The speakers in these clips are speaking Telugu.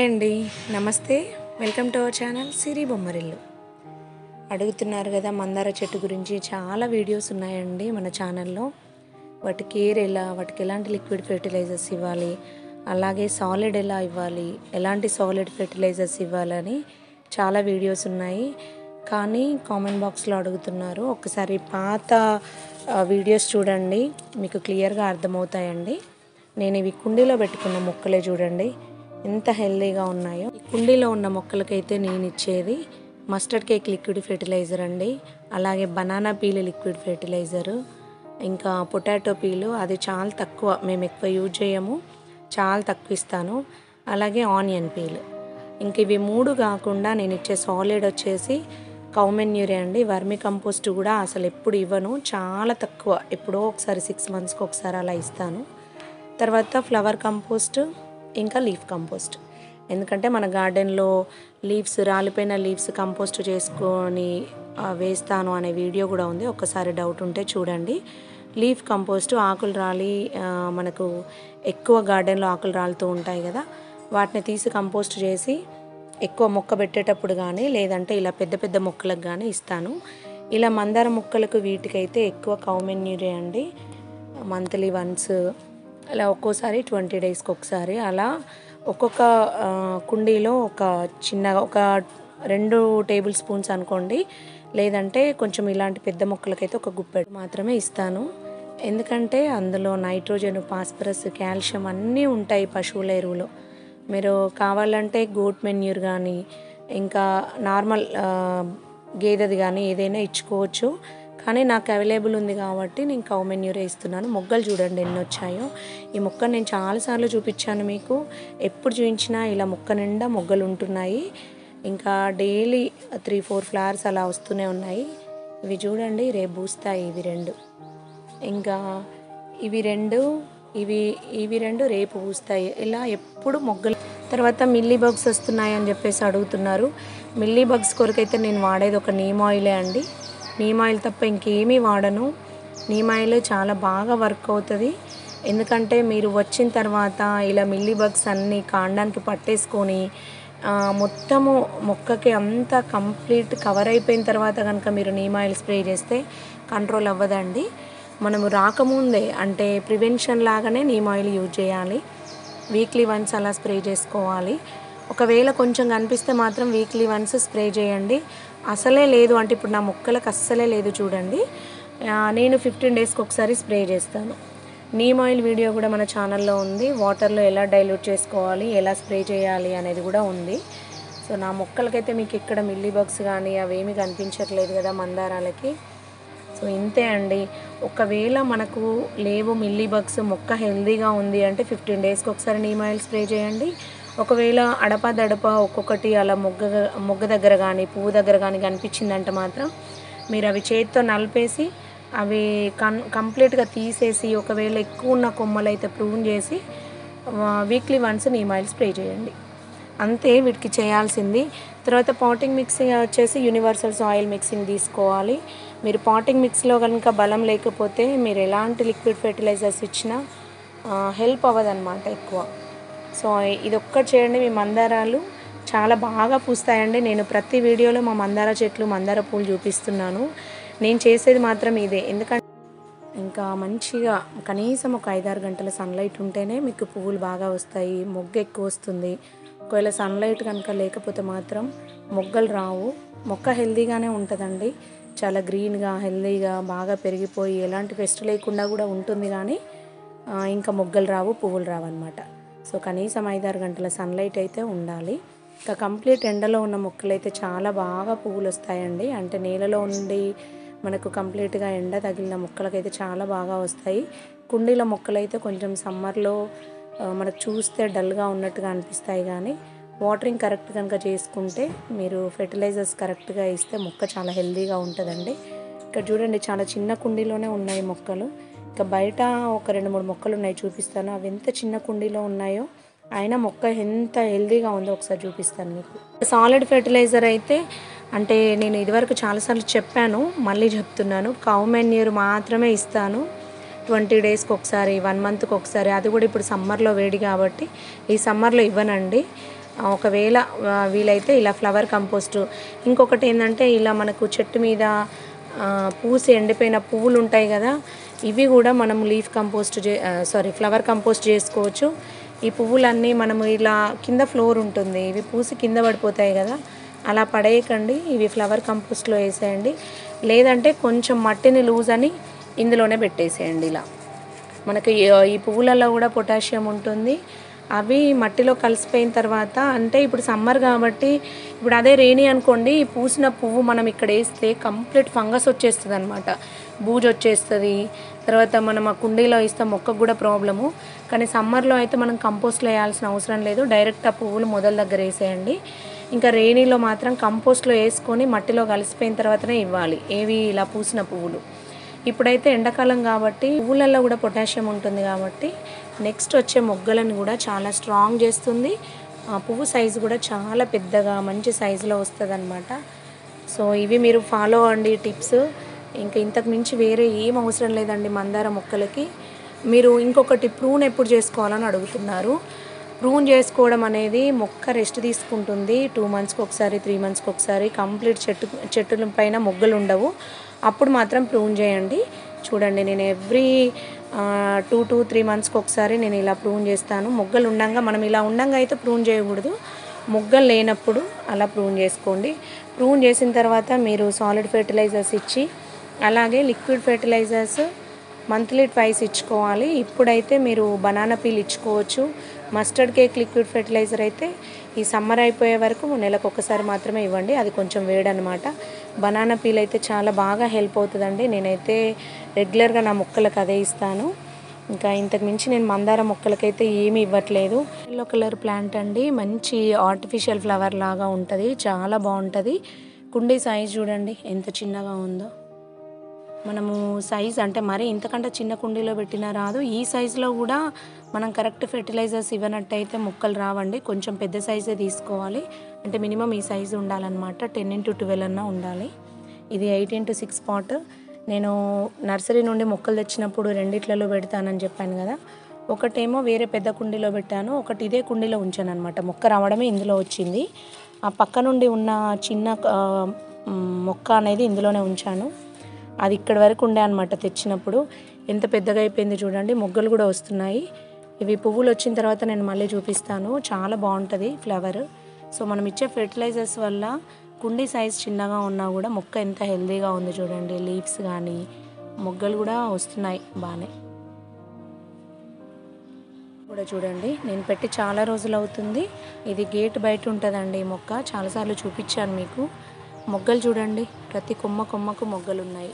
అండి నమస్తే welcome to our channel Siri Bommarillu అడుగుతున్నారు కదా మందార చెట్టు గురించి చాలా వీడియోస్ ఉన్నాయండి మన ఛానల్లో వాటి కేర్ ఎలా వాటికి ఎలాంటి లిక్విడ్ ఫెర్టిలైజర్స్ ఇవ్వాలి అలాగే సాలిడ్ ఎలా ఇవ్వాలి ఎలాంటి సాలిడ్ ఫెర్టిలైజర్స్ ఇవ్వాలని చాలా వీడియోస్ ఉన్నాయి కానీ కామెంట్ బాక్స్లో అడుగుతున్నారు ఒకసారి పాత ఆ, వీడియోస్ చూడండి మీకు క్లియర్గా అర్థమవుతాయండి నేను ఇవి కుండీలో పెట్టుకున్న మొక్కలే చూడండి ఎంత హెల్దీగా ఉన్నాయో ఈ కుండీలో ఉన్న మొక్కలకైతే నేను ఇచ్చేది మస్టర్డ్ కేక్ లిక్విడ్ ఫెర్టిలైజర్ అండి అలాగే బనానా పీల్ లిక్విడ్ ఫెర్టిలైజర్ ఇంకా పొటాటో పీలు అది చాలా తక్కువ మేము ఎక్కువ యూజ్ చేయము చాలా తక్కువ ఇస్తాను అలాగే ఆనియన్ పీల్ ఇంక ఇవి మూడు కాకుండా నేను ఇచ్చే సాలిడ్ వచ్చేసి కౌమెన్యూరే అండి వర్మి కంపోస్ట్ కూడా అసలు ఎప్పుడు ఇవ్వను చాలా తక్కువ ఎప్పుడో ఒకసారి సిక్స్ మంత్స్కి ఒకసారి అలా ఇస్తాను తర్వాత ఫ్లవర్ కంపోస్ట్ ఇంకా లీఫ్ కంపోస్ట్ ఎందుకంటే మన గార్డెన్లో లీవ్స్ రాలిపోయిన లీవ్స్ కంపోస్ట్ చేసుకొని ఆ, వేస్తాను అనే వీడియో కూడా ఉంది ఒక్కసారి డౌట్ ఉంటే చూడండి లీఫ్ కంపోస్ట్ ఆకులు రాలి ఆ, మనకు ఎక్కువ గార్డెన్లో ఆకులు రాలుతూ ఉంటాయి కదా వాటిని తీసి కంపోస్ట్ చేసి ఎక్కువ మొక్క పెట్టేటప్పుడు కానీ లేదంటే ఇలా పెద్ద పెద్ద మొక్కలకు కానీ ఇస్తాను ఇలా మందార మొక్కలకు వీటికైతే ఎక్కువ కౌమెన్యూరే అండి మంత్లీ వన్స్ అలా ఒక్కోసారి ట్వంటీ డేస్కి ఒకసారి అలా ఒక్కొక్క ఆ, కుండీలో ఒక చిన్న ఒక రెండు టేబుల్ స్పూన్స్ అనుకోండి లేదంటే కొంచెం ఇలాంటి పెద్ద మొక్కలకైతే ఒక గుప్పెడు మాత్రమే ఇస్తాను ఎందుకంటే అందులో నైట్రోజన్ ఫాస్ఫరస్ కాల్షియం అన్నీ ఉంటాయి పశువుల ఎరువులో మీరు కావాలంటే గోట్ మెన్యూర్ కానీ ఇంకా నార్మల్ ఆ, గేదెది కానీ ఏదైనా ఇచ్చుకోవచ్చు కానీ నాకు అవైలబుల్ ఉంది కాబట్టి నేను కౌ మెన్యూరే ఇస్తున్నాను మొగ్గలు చూడండి ఎన్ని వచ్చాయో ఈ మొక్క నేను చాలాసార్లు చూపించాను మీకు ఎప్పుడు చూపించినా ఇలా మొక్క నిండా మొగ్గలు ఉంటున్నాయి ఇంకా డైలీ త్రీ ఫోర్ ఫ్లవర్స్ అలా వస్తూనే ఉన్నాయి ఇవి చూడండి రేపు పూస్తాయి ఇవి రెండు ఇంకా ఇవి రెండు ఇవి ఇవి రెండు రేపు పూస్తాయి ఇలా ఎప్పుడు మొగ్గలు తర్వాత మిల్లీ బగ్స్ వస్తున్నాయి అని చెప్పేసి అడుగుతున్నారు మిల్లీ బగ్స్ కొరకైతే నేను వాడేది ఒక నీమ్ ఆయిలే అండి నీమ్ ఆయిల్ తప్ప ఇంకేమీ వాడను నీమ్ ఆయిల్ చాలా బాగా వర్క్ అవుతుంది ఎందుకంటే మీరు వచ్చిన తర్వాత ఇలా మిల్లీ బగ్స్ అన్నీ కాండానికి పట్టేసుకొని ఆ, మొత్తము మొక్కకి అంతా కంప్లీట్ కవర్ అయిపోయిన తర్వాత కనుక మీరు నీమ్ ఆయిల్ స్ప్రే చేస్తే కంట్రోల్ అవ్వదండి మనము రాకముందే అంటే ప్రివెన్షన్ లాగానే నీమ్ ఆయిల్ యూజ్ చేయాలి వీక్లీ వన్స్ అలా స్ప్రే చేసుకోవాలి ఒకవేళ కొంచెం కనిపిస్తే మాత్రం వీక్లీ వన్స్ స్ప్రే చేయండి అసలే లేదు అంటే ఇప్పుడు నా మొక్కలకు అస్సలే లేదు చూడండి ఆ, నేను ఫిఫ్టీన్ డేస్కి ఒకసారి స్ప్రే చేస్తాను నీమ్ ఆయిల్ వీడియో కూడా మన ఛానల్లో ఉంది వాటర్లో ఎలా డైల్యూట్ చేసుకోవాలి ఎలా స్ప్రే చేయాలి అనేది కూడా ఉంది సో నా మొక్కలకైతే మీకు ఇక్కడ మిల్లీ బగ్స్ కానీ అవేమీ కనిపించట్లేదు కదా మందారాలకి సో ఇంతే అండి ఒకవేళ మనకు లేవు మిల్లీ బగ్స్ మొక్క హెల్దీగా ఉంది అంటే ఫిఫ్టీన్ డేస్కి ఒకసారి నీమ్ ఆయిల్ స్ప్రే చేయండి ఒకవేళ అడప దడప ఒక్కొక్కటి అలా మొగ్గ మొగ్గ దగ్గర కానీ పువ్వు దగ్గర కానీ కనిపించిందంటే మాత్రం మీరు అవి చేతితో నలిపేసి అవి కన్ కంప్లీట్గా తీసేసి ఒకవేళ ఎక్కువ ఉన్న కొమ్మలు అయితే ప్రూన్ చేసి weekly once neem oil spray చేయండి అంతే వీటికి చేయాల్సింది తర్వాత పాటింగ్ మిక్సింగ్ వచ్చేసి యూనివర్సల్స్ ఆయిల్ మిక్సింగ్ తీసుకోవాలి మీరు పాటింగ్ మిక్స్లో కనుక బలం లేకపోతే మీరు ఎలాంటి లిక్విడ్ ఫెర్టిలైజర్స్ ఇచ్చినా హెల్ప్ అవ్వదన్నమాట ఎక్కువ సో ఇది ఒక్కటి చేయండి మీ మందారాలు చాలా బాగా పూస్తాయండి నేను ప్రతి వీడియోలో మా మందార చెట్లు మందార పూలు చూపిస్తున్నాను నేను చేసేది మాత్రం ఇదే ఎందుకంటే ఇంకా మంచిగా కనీసం ఒక ఐదారు గంటల సన్లైట్ ఉంటేనే మీకు పువ్వులు బాగా వస్తాయి మొగ్గ ఎక్కువ వస్తుంది ఒకవేళ సన్లైట్ కనుక లేకపోతే మాత్రం మొగ్గలు రావు మొక్క హెల్తీగానే ఉంటుందండి చాలా గ్రీన్గా హెల్తీగా బాగా పెరిగిపోయి ఎలాంటి పెస్ట్ లేకుండా కూడా ఉంటుంది కానీ ఆ, ఇంకా మొగ్గలు రావు పువ్వులు రావు అనమాట సో కనీసం ఐదారు గంటల సన్లైట్ అయితే ఉండాలి ఇంకా కంప్లీట్ ఎండలో ఉన్న మొక్కలు అయితే చాలా బాగా పువ్వులు వస్తాయండి అంటే నేలలో ఉండి మనకు కంప్లీట్గా ఎండ తగిలిన మొక్కలకైతే చాలా బాగా వస్తాయి కుండీల మొక్కలైతే కొంచెం సమ్మర్లో ఆ, మనకు చూస్తే డల్గా ఉన్నట్టుగా అనిపిస్తాయి కానీ వాటరింగ్ కరెక్ట్ కనుక చేసుకుంటే మీరు ఫెర్టిలైజర్స్ కరెక్ట్గా ఇస్తే మొక్క చాలా హెల్తీగా ఉంటుందండి ఇక్కడ చూడండి చాలా చిన్న కుండీలోనే ఉన్నాయి మొక్కలు ఇంకా బయట ఒక రెండు మూడు మొక్కలు ఉన్నాయి చూపిస్తాను అవి ఎంత చిన్న కుండీలో ఉన్నాయో అయినా మొక్క ఎంత హెల్తీగా ఉందో ఒకసారి చూపిస్తాను మీకు సాలిడ్ ఫెర్టిలైజర్ అయితే అంటే నేను ఇదివరకు చాలాసార్లు చెప్పాను మళ్ళీ చెప్తున్నాను కౌ మెన్యూర్ మాత్రమే ఇస్తాను ట్వంటీ డేస్కి ఒకసారి వన్ మంత్కి ఒకసారి అది కూడా ఇప్పుడు సమ్మర్లో వేడి కాబట్టి ఈ సమ్మర్లో ఇవ్వనండి ఆ, ఒకవేళ ఆ, వీలైతే ఇలా ఫ్లవర్ కంపోస్ట్ ఇంకొకటి ఏంటంటే ఇలా మనకు చెట్టు మీద ఆ, పూసి ఎండిపోయిన పువ్వులు ఉంటాయి కదా ఇవి కూడా మనం లీఫ్ కంపోస్ట్ చే సారీ ఫ్లవర్ కంపోస్ట్ చేసుకోవచ్చు ఈ పువ్వులన్నీ మనము ఇలా కింద ఫ్లోర్ ఉంటుంది ఇవి పూసి కింద పడిపోతాయి కదా అలా పడేయకండి ఇవి ఫ్లవర్ కంపోస్ట్లో వేసేయండి లేదంటే కొంచెం మట్టిని లూజ్ అని ఇందులోనే పెట్టేసేయండి ఇలా మనకి ఈ- ఈ పువ్వులలో కూడా పొటాషియం ఉంటుంది అవి మట్టిలో కలిసిపోయిన తర్వాత అంటే ఇప్పుడు సమ్మర్ కాబట్టి ఇప్పుడు అదే రేణి అనుకోండి ఈ పూసిన పువ్వు మనం ఇక్కడ వేస్తే కంప్లీట్ ఫంగస్ వచ్చేస్తుంది అనమాట బూజు వచ్చేస్తుంది తర్వాత మనం ఆ కుండీలో ఇస్తే మొక్కకు కూడా ప్రాబ్లము కానీ సమ్మర్లో అయితే మనం కంపోస్ట్లో వేయాల్సిన అవసరం లేదు డైరెక్ట్ ఆ పువ్వులు మొదల దగ్గర వేసేయండి ఇంకా రేణిలో మాత్రం కంపోస్ట్లో వేసుకొని మట్టిలో కలిసిపోయిన తర్వాతనే ఇవ్వాలి ఏవి ఇలా పూసిన పువ్వులు ఇప్పుడైతే ఎండాకాలం కాబట్టి పువ్వులలో కూడా పొటాషియం ఉంటుంది కాబట్టి నెక్స్ట్ వచ్చే మొగ్గలను కూడా చాలా స్ట్రాంగ్ చేస్తుంది ఆ పువ్వు సైజు కూడా చాలా పెద్దగా మంచి సైజులో వస్తుంది అనమాట సో ఇవి మీరు ఫాలో అవ్వండి టిప్స్ ఇంకా ఇంతకు మించి వేరే ఏం అవసరం లేదండి మందార మొక్కలకి మీరు ఇంకొకటి ప్రూన్ ఎప్పుడు చేసుకోవాలని అడుగుతున్నారు ప్రూన్ చేసుకోవడం అనేది మొక్క రెస్ట్ తీసుకుంటుంది టూ మంత్స్కి ఒకసారి త్రీ మంత్స్కి ఒకసారి కంప్లీట్ చెట్టు చెట్టుల పైన మొగ్గలు ఉండవు అప్పుడు మాత్రం ప్రూన్ చేయండి చూడండి నేను ఎవ్రీ టూ టూ త్రీ మంత్స్కి ఒకసారి నేను ఇలా ప్రూన్ చేస్తాను మొగ్గలు ఉండంగా మనం ఇలా ఉండంగా అయితే ప్రూన్ చేయకూడదు మొగ్గలు లేనప్పుడు అలా ప్రూన్ చేసుకోండి ప్రూన్ చేసిన తర్వాత మీరు సాలిడ్ ఫెర్టిలైజర్స్ ఇచ్చి అలాగే లిక్విడ్ ఫెర్టిలైజర్స్ మంత్లీ ట్వైస్ ఇచ్చుకోవాలి ఇప్పుడైతే మీరు బనానా పీల్ ఇచ్చుకోవచ్చు మస్టర్డ్ కేక్ లిక్విడ్ ఫెర్టిలైజర్ అయితే ఈ సమ్మర్ అయిపోయే వరకు నెలకు ఒకసారి మాత్రమే ఇవ్వండి అది కొంచెం వేడనమాట బనానా పీల్ అయితే చాలా బాగా హెల్ప్ అవుతుందండి నేనైతే రెగ్యులర్గా నా మొక్కలకు అదే ఇస్తాను ఇంకా ఇంతకు మించి నేను మందార మొక్కలకైతే ఏమీ ఇవ్వట్లేదు ఎల్లో కలర్ ప్లాంట్ అండి మంచి ఆర్టిఫిషియల్ ఫ్లవర్ లాగా ఉంటుంది చాలా బాగుంటుంది కుండీ సైజ్ చూడండి ఎంత చిన్నగా ఉందో మనము సైజ్ అంటే మరి ఇంతకంటే చిన్న కుండీలో పెట్టినా రాదు ఈ సైజులో కూడా మనం కరెక్ట్ ఫెర్టిలైజర్స్ ఇవ్వనట్టయితే మొక్కలు రావండి కొంచెం పెద్ద సైజే తీసుకోవాలి అంటే మినిమం ఈ సైజు ఉండాలన్నమాట టెన్ ఇంటూ ట్వెల్వ్ అన్నా ఉండాలి ఇది ఎయిట్ ఇంటూ సిక్స్ పాట్ నేను నర్సరీ నుండి మొక్కలు తెచ్చినప్పుడు రెండిట్లలో పెడతానని చెప్పాను కదా ఒకటేమో వేరే పెద్ద కుండీలో పెట్టాను ఒకటి ఇదే కుండీలో ఉంచాను అనమాట మొక్క రావడమే ఇందులో వచ్చింది ఆ పక్క నుండి ఉన్న చిన్న ఆ, మ్, మొక్క అనేది ఇందులోనే ఉంచాను అది ఇక్కడి వరకు ఉండే అనమాట తెచ్చినప్పుడు ఎంత పెద్దగా అయిపోయింది చూడండి మొగ్గలు కూడా వస్తున్నాయి ఇవి పువ్వులు వచ్చిన తర్వాత నేను మళ్ళీ చూపిస్తాను చాలా బాగుంటుంది ఫ్లవర్ సో మనం ఇచ్చే ఫెర్టిలైజర్స్ వల్ల కుండీ సైజ్ చిన్నగా ఉన్నా కూడా మొక్క ఎంత హెల్తీగా ఉంది చూడండి లీవ్స్ కానీ మొగ్గలు కూడా వస్తున్నాయి బాగానే కూడా చూడండి నేను పెట్టి చాలా రోజులు అవుతుంది ఇది గేట్ బయట ఉంటుందండి ఈ మొక్క చాలాసార్లు చూపించాను మీకు మొగ్గలు చూడండి ప్రతి కొమ్మ కొమ్మకు మొగ్గలు ఉన్నాయి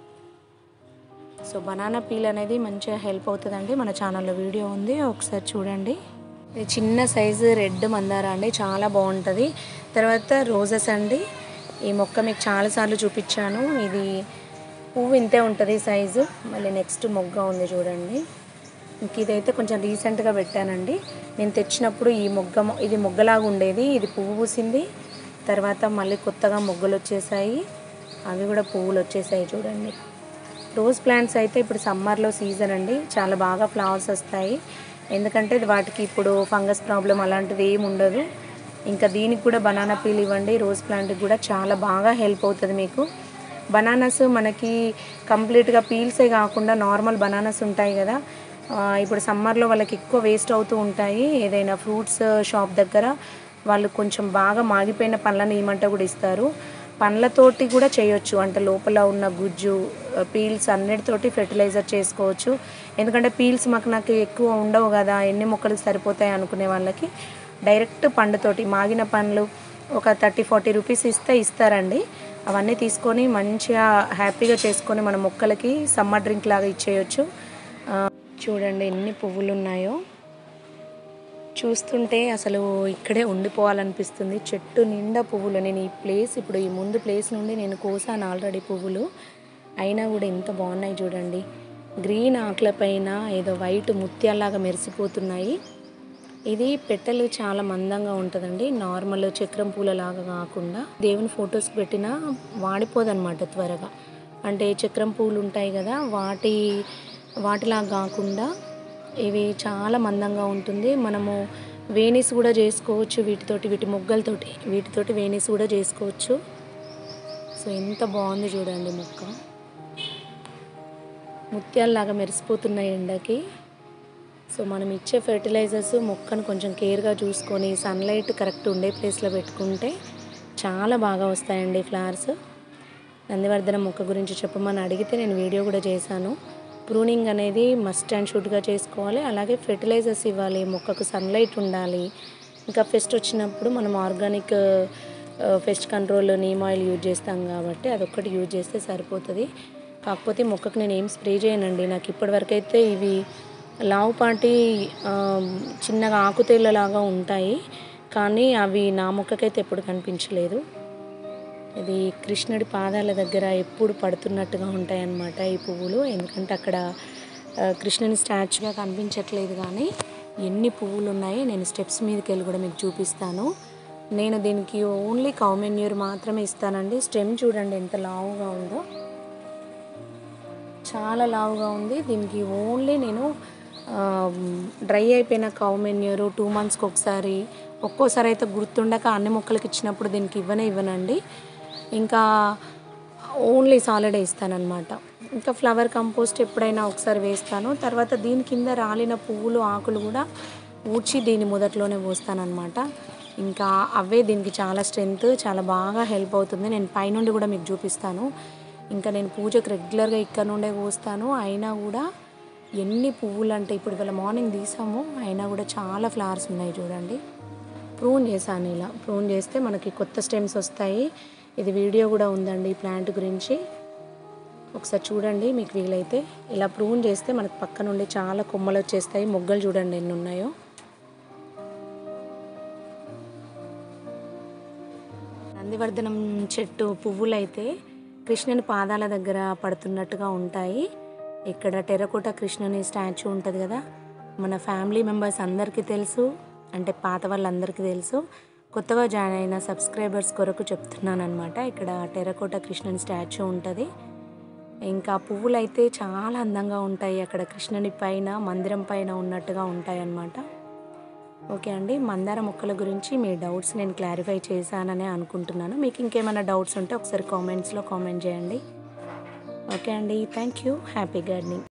సో బనానా పీల్ అనేది మంచిగా హెల్ప్ అవుతుందండి మన ఛానల్లో వీడియో ఉంది ఒకసారి చూడండి ఇది చిన్న సైజు రెడ్ మందార అండి చాలా బాగుంటుంది తర్వాత రోజెస్ అండి ఈ మొక్క మీకు చాలాసార్లు చూపించాను ఇది పువ్వు ఇంతే ఉంటుంది సైజు మళ్ళీ నెక్స్ట్ మొగ్గ ఉంది చూడండి ఇంక ఇదైతే కొంచెం రీసెంట్గా పెట్టానండి నేను తెచ్చినప్పుడు ఈ మొగ్గ మొ- ఇది మొగ్గలాగా ఉండేది ఇది పువ్వు పూసింది తర్వాత మళ్ళీ కొత్తగా మొగ్గలు వచ్చేసాయి అవి కూడా పువ్వులు వచ్చేసాయి చూడండి రోజ్ ప్లాంట్స్ అయితే ఇప్పుడు సమ్మర్లో సీజన్ అండి చాలా బాగా ఫ్లవర్స్ వస్తాయి ఎందుకంటే ఇది వాటికి ఇప్పుడు ఫంగస్ ప్రాబ్లం అలాంటిది ఏమి ఉండదు ఇంకా దీనికి కూడా బనానా పీల్ ఇవ్వండి రోజ్ ప్లాంట్కి కూడా చాలా బాగా హెల్ప్ అవుతుంది మీకు బనానాస్ మనకి కంప్లీట్గా పీల్సే కాకుండా నార్మల్ బనానాస్ ఉంటాయి కదా ఆ, ఇప్పుడు సమ్మర్లో వాళ్ళకి ఎక్కువ వేస్ట్ అవుతూ ఉంటాయి ఏదైనా ఫ్రూట్స్ షాప్ దగ్గర వాళ్ళు కొంచెం బాగా మాగిపోయిన పండ్లను ఇవ్వమంటే కూడా ఇస్తారు పండ్లతోటి కూడా చేయొచ్చు అంటే లోపల ఉన్న గుజ్జు పీల్స్ అన్నిటితోటి ఫెర్టిలైజర్ చేసుకోవచ్చు ఎందుకంటే పీల్స్ మాకు నాకు ఎక్కువ ఉండవు కదా ఎన్ని మొక్కలు సరిపోతాయి అనుకునే వాళ్ళకి డైరెక్ట్ పండుతోటి మాగిన పండ్లు ఒక థర్టీ ఫార్టీ రూపీస్ ఇస్తే ఇస్తారండి అవన్నీ తీసుకొని మంచిగా హ్యాపీగా చేసుకొని మన మొక్కలకి సమ్మర్ డ్రింక్ లాగా ఇచ్చేయచ్చు ఆ, చూడండి ఎన్ని పువ్వులు ఉన్నాయో చూస్తుంటే అసలు ఇక్కడే ఉండిపోవాలనిపిస్తుంది చెట్టు నిండా పువ్వులు నేను ఈ ప్లేస్ ఇప్పుడు ఈ ముందు ప్లేస్ నుండి నేను కోసాను ఆల్రెడీ పువ్వులు అయినా కూడా ఎంత బాగున్నాయి చూడండి గ్రీన్ ఆకుల పైన ఏదో వైట్ ముత్యాల్లాగా మెరిసిపోతున్నాయి ఇది పెట్టెలు చాలా మందంగా ఉంటుందండి నార్మల్ చక్రం పూలలాగా కాకుండా దేవుని ఫొటోస్కి పెట్టినా వాడిపోదన్నమాట త్వరగా అంటే చక్రం పూలు ఉంటాయి కదా వాటి వాటిలా కాకుండా ఇవి చాలా మందంగా ఉంటుంది మనము వేణీస్ కూడా చేసుకోవచ్చు వీటితోటి వీటి మొగ్గలతోటి వీటితోటి వేణీస్ కూడా చేసుకోవచ్చు సో ఎంత బాగుంది చూడండి మొక్క ముత్యాల్లాగా మెరిసిపోతున్నాయి ఎండకి సో మనం ఇచ్చే ఫెర్టిలైజర్స్ మొక్కను కొంచెం కేర్గా చూసుకొని సన్లైట్ కరెక్ట్ ఉండే ప్లేస్లో పెట్టుకుంటే చాలా బాగా వస్తాయండి ఫ్లవర్స్ నందివర్ధన మొక్క గురించి చెప్పమని అడిగితే నేను వీడియో కూడా చేశాను ప్రూనింగ్ అనేది మస్ట్ అండ్ షుడ్గా చేసుకోవాలి అలాగే ఫెర్టిలైజర్స్ ఇవ్వాలి మొక్కకు సన్లైట్ ఉండాలి ఇంకా ఫెస్ట్ వచ్చినప్పుడు మనం organic pest control neem oil use చేస్తాం కాబట్టి అదొక్కటి యూజ్ చేస్తే సరిపోతుంది కాకపోతే మొక్కకు నేను ఏం స్ప్రే చేయనండి నాకు ఇప్పటివరకు అయితే ఇవి లావుపాటి ఆ, చిన్నగా ఆకుతేళ్ళలాగా ఉంటాయి కానీ అవి నా మొక్కకైతే ఎప్పుడు కనిపించలేదు ఇది కృష్ణుడి పాదాల దగ్గర ఎప్పుడు పడుతున్నట్టుగా ఉంటాయి అన్నమాట ఈ పువ్వులు ఎందుకంటే అక్కడ ఆ, కృష్ణుని స్టాచ్యూగా కనిపించట్లేదు కానీ ఎన్ని పువ్వులు ఉన్నాయి నేను స్టెప్స్ మీదకి వెళ్ళి కూడా మీకు చూపిస్తాను నేను దీనికి ఓన్లీ కౌమెన్యూర్ మాత్రమే ఇస్తానండి స్టెమ్ చూడండి ఎంత లావుగా ఉందో చాలా లావుగా ఉంది దీనికి ఓన్లీ నేను డ్రై అయిపోయిన కౌ మెన్యూరు టూ మంత్స్కి ఒకసారి ఒక్కోసారి అయితే గుర్తుండక అన్ని మొక్కలకి ఇచ్చినప్పుడు దీనికి ఇవ్వనే ఇవ్వనండి ఇంకా ఓన్లీ సాలిడే ఇస్తానన్నమాట ఇంకా ఫ్లవర్ కంపోస్ట్ ఎప్పుడైనా ఒకసారి వేస్తాను తర్వాత దీని కింద రాలిన పువ్వులు ఆకులు కూడా ఊడ్చి దీని మొదట్లోనే పోస్తానన్నమాట ఇంకా అవే దీనికి చాలా స్ట్రెంగ్త్ చాలా బాగా హెల్ప్ అవుతుంది నేను పైనుండి కూడా మీకు చూపిస్తాను ఇంకా నేను పూజకు రెగ్యులర్గా ఇక్కడ నుండే పోస్తాను అయినా కూడా ఎన్ని పువ్వులు అంటే ఇప్పుడు ఇవాళ మార్నింగ్ తీసాము అయినా కూడా చాలా ఫ్లవర్స్ ఉన్నాయి చూడండి ప్రూన్ చేశాను ఇలా ప్రూన్ చేస్తే మనకి కొత్త స్టెమ్స్ వస్తాయి ఇది వీడియో కూడా ఉందండి ఈ ప్లాంట్ గురించి ఒకసారి చూడండి మీకు వీలైతే ఇలా ప్రూన్ చేస్తే మనకు పక్క నుండి చాలా కొమ్మలు వచ్చేస్తాయి మొగ్గలు చూడండి ఎన్ని ఉన్నాయో నందివర్ధనం చెట్టు పువ్వులైతే కృష్ణుని పాదాల దగ్గర పడుతున్నట్టుగా ఉంటాయి ఇక్కడ టెరకోట కృష్ణుని స్టాచ్యూ ఉంటుంది కదా మన ఫ్యామిలీ మెంబర్స్ అందరికీ తెలుసు అంటే పాత వాళ్ళందరికీ తెలుసు కొత్తగా జాయిన్ అయిన సబ్స్క్రైబర్స్ కొరకు చెప్తున్నాను అనమాట ఇక్కడ టెరకోట కృష్ణుని స్టాచ్యూ ఉంటుంది ఇంకా పువ్వులు అయితే చాలా అందంగా ఉంటాయి అక్కడ కృష్ణుని పైన మందిరం పైన ఉన్నట్టుగా ఉంటాయి అన్నమాట ఓకే అండి మందార మొక్కల గురించి మీ డౌట్స్ నేను క్లారిఫై చేశానని అనుకుంటున్నాను మీకు ఇంకేమైనా డౌట్స్ ఉంటే ఒకసారి కామెంట్స్లో కామెంట్ చేయండి ఓకే అండి థ్యాంక్ యూ హ్యాపీ గార్డెనింగ్